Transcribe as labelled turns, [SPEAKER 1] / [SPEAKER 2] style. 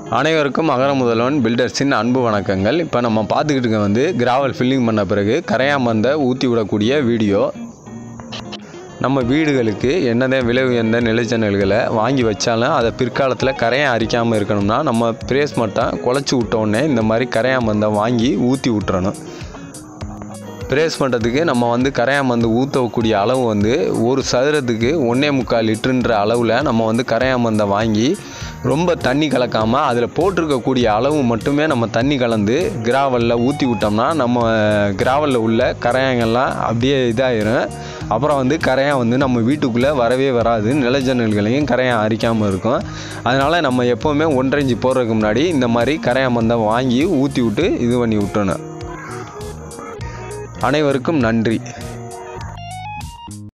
[SPEAKER 1] அனைவருக்கும் அகர முதல்வன் பில்டர்ஸின் அன்பு வணக்கங்கள் இப்போ நம்ம பார்த்துக்கிட்டு இருக்க வந்து கிராவல் ஃபில்லிங் பண்ண பிறகு கரையாமந்த ஊற்றி விடக்கூடிய வீடியோ நம்ம வீடுகளுக்கு என்னதான் விலை உயர்ந்த நிலைச்சனல்களை வாங்கி வச்சாலும் அதை பிற்காலத்தில் கரையான் அரிக்காமல் இருக்கணும்னா நம்ம பிரேஸ் மட்டும் குழச்சி விட்டோடனே இந்த மாதிரி கரையாமந்தை வாங்கி ஊற்றி விட்டுறணும் பிரேஸ் பண்ணுறதுக்கு நம்ம வந்து கரையாமந்து ஊற்றக்கூடிய அளவு வந்து ஒரு சதுரத்துக்கு ஒன்றே முக்கால் லிட்டருன்ற அளவில் நம்ம வந்து கரையாமந்தை வாங்கி ரொம்ப தண்ணி கலக்காமல் அதில் போட்டிருக்கக்கூடிய அளவு மட்டுமே நம்ம தண்ணி கலந்து கிராவலில் ஊற்றி விட்டோம்னா நம்ம கிராவலில் உள்ள கரையாங்கெல்லாம் அப்படியே இதாயிரும் அப்புறம் வந்து கரையான் வந்து நம்ம வீட்டுக்குள்ளே வரவே வராது நிலஜன்னல்களையும் கரையான் அரிக்காமல் இருக்கும் அதனால் நம்ம எப்போவுமே ஒன்றரை இன்ச்சு போடுறதுக்கு முன்னாடி இந்த மாதிரி கரையாமந்தை வாங்கி ஊற்றி விட்டு இது பண்ணி விட்டணும் அனைவருக்கும் நன்றி